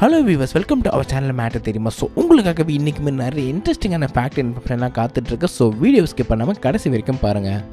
hello viewers welcome to our channel matter தெரியுமா so உங்களுக்காகவே இன்றைக்குமே நிறைய இன்ட்ரெஸ்டிங்கான ஃபேக்ட் இன்ஃபர்மேஷன்லாம் காத்துட்ருக்கு ஸோ வீடியோ ஸ்கிப் பண்ணாமல் கடைசி வரைக்கும் பாருங்கள்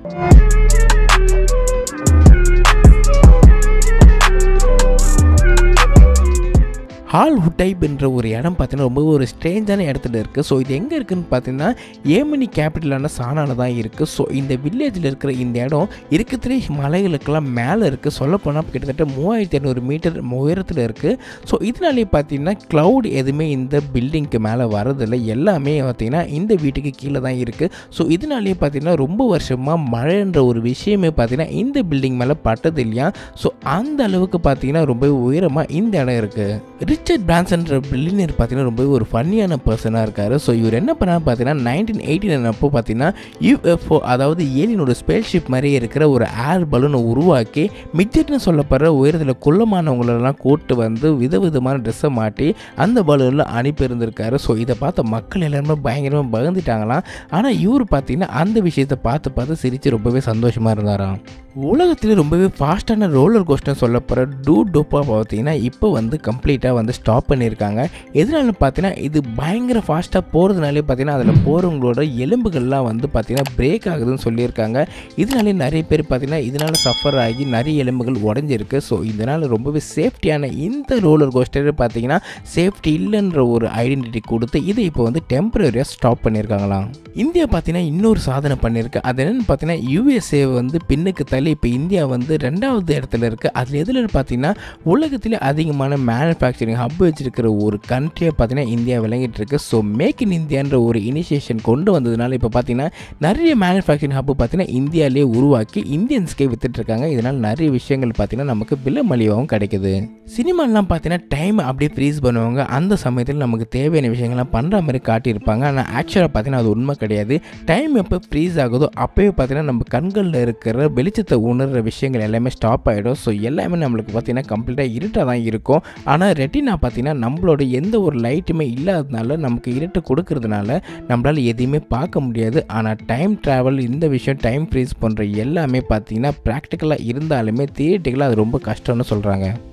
ஹால் ஹுட்டைப் என்ற ஒரு இடம் பார்த்தீங்கன்னா ரொம்ப ஒரு ஸ்ட்ரேஞ்சான இடத்துல இருக்குது ஸோ இது எங்கே இருக்குதுன்னு பார்த்தீங்கன்னா ஏமனி கேபிட்டலான சானால தான் இருக்குது ஸோ இந்த வில்லேஜில் இருக்கிற இந்த இடம் இருக்கிறதுலே மலைகளுக்கெல்லாம் மேலே இருக்குது சொல்லப்போனால் கிட்டத்தட்ட மூவாயிரத்தி ஐநூறு மீட்டர் உயரத்தில் இருக்குது ஸோ இதனாலே பார்த்தீங்கன்னா க்ளவுட் எதுவுமே இந்த பில்டிங்க்கு மேலே வரதில்லை எல்லாமே பார்த்தீங்கன்னா இந்த வீட்டுக்கு கீழே தான் இருக்குது ஸோ இதனாலேயே பார்த்தீங்கன்னா ரொம்ப வருஷமாக மழைன்ற ஒரு விஷயமே பார்த்தீங்கன்னா இந்த பில்டிங் மேலே பட்டது இல்லையா ஸோ அந்த அளவுக்கு பார்த்தீங்கன்னா ரொம்ப உயரமாக இந்த இடம் இருக்குது ரிச்சர்ட் பிரான்சன்ற பில்லினியர் பார்த்தீங்கன்னா ரொம்ப ஒரு ஃபன்னியான பர்சனாக இருக்கார் ஸோ இவர் என்ன பண்ணார் பார்த்தீங்கன்னா நைன்டீன் எயிட்டி நைன் அப்போ பார்த்தீங்கன்னா யூஎஃப்ஓ அதாவது ஏலியனோட ஸ்பேஸ் ஷிப் மாதிரியே இருக்கிற ஒரு ஏர் பலூனை உருவாக்கி மிட்ஜெட்னு சொல்லப்படுற உயரத்தில் குள்ளமானவங்களெல்லாம் கூட்டு வந்து விதவிதமான ட்ரெஸ்ஸை மாட்டி அந்த பலூனில் அனுப்பியிருந்திருக்காரு ஸோ இதை பார்த்த மக்கள் எல்லாருமே பயங்கரமாக பகிர்ந்துட்டாங்களாம் ஆனால் இவர் பார்த்தீங்கன்னா அந்த விஷயத்தை பார்த்து பார்த்து சிரித்து ரொம்பவே சந்தோஷமாக இருந்தாராம் உலகத்திலே ரொம்பவே ஃபாஸ்ட்டான ரோலர் கோஸ்டர் சொல்லப்படுற டூ டோப்பா பார்த்தீங்கன்னா இப்போ வந்து கம்ப்ளீட்டாக வந்து ஸ்டாப் பண்ணியிருக்காங்க எதனால பார்த்தீங்கன்னா இது பயங்கர ஃபாஸ்ட்டாக போகிறதுனாலே பார்த்தீங்கன்னா அதில் போகிறவங்களோட எலும்புகள்லாம் வந்து பார்த்தீங்கன்னா பிரேக் ஆகுதுன்னு சொல்லியிருக்காங்க இதனாலே நிறைய பேர் பார்த்தீங்கன்னா இதனால் சஃபர் ஆகி நிறைய எலும்புகள் உடஞ்சிருக்கு ஸோ இதனால் ரொம்பவே சேஃப்டியான இந்த ரோலர் கோஸ்டர் பார்த்தீங்கன்னா சேஃப்டி இல்லைன்ற ஒரு ஐடென்டிட்டி கொடுத்து இதை இப்போ வந்து டெம்பரரியாக ஸ்டாப் பண்ணியிருக்காங்களாம் இந்தியா பார்த்தீங்கன்னா இன்னொரு சாதனை பண்ணியிருக்கு அது என்னென்னு பார்த்தீங்கன்னா யூஎஸ்ஏ வந்து பின்னுக்கு தள்ளி இப்போ இந்தியா வந்து ரெண்டாவது இடத்துல இருக்குது அதில் எதில் பார்த்தீங்கன்னா உலகத்திலே அதிகமான மேனுஃபேக்சரிங் ஹப் வச்சிருக்கிற ஒரு கண்ட்ரியாக பார்த்தீங்கன்னா இந்தியா விளங்கிட்டு இருக்கு ஸோ மேக் இன் இந்தியான்ற ஒரு இனிஷியேஷன் கொண்டு வந்ததுனால இப்போ பார்த்தீங்கன்னா நிறைய மேனுஃபேக்சரிங் ஹப் பார்த்தீங்கன்னா இந்தியாவிலே உருவாக்கி இந்தியன்ஸ்க்கே வித்துட்டு இருக்காங்க இதனால் நிறைய விஷயங்கள் பார்த்தீங்கன்னா நமக்கு விலை மலிவாகவும் கிடைக்குது சினிமாலாம் பார்த்தீங்கன்னா டைம் அப்படியே ஃப்ரீஸ் பண்ணுவாங்க அந்த சமயத்தில் நமக்கு தேவையான விஷயங்கள்லாம் பண்ணுற மாதிரி காட்டியிருப்பாங்க ஆனால் ஆக்சுவலாக பார்த்தீங்கன்னா அது உண்மை கிடையாது டைம் எப்போ ஃப்ரீஸ் ஆகுதோ அப்போயே பார்த்தீங்கன்னா நம்ம கண்களில் இருக்கிற வெளிச்சத்தை உணர்கிற விஷயங்கள் எல்லாமே ஸ்டாப் ஆகிடும் ஸோ எல்லாமே நம்மளுக்கு பார்த்தீங்கன்னா கம்ப்ளீட்டாக இருட்டாக தான் இருக்கும் ஆனால் ரெட்டினா பார்த்தீங்கன்னா நம்மளோட எந்த ஒரு லைட்டுமே இல்லாததுனால நமக்கு இருட்டு கொடுக்கறதுனால நம்மளால் எதையுமே பார்க்க முடியாது ஆனால் டைம் ட்ராவல் இந்த விஷயம் டைம் ஃப்ரீஸ் பண்ணுற எல்லாமே பார்த்தீங்கன்னா ப்ராக்டிக்கலாக இருந்தாலுமே தியேட்டிக்கலாக அது ரொம்ப கஷ்டம்னு சொல்கிறாங்க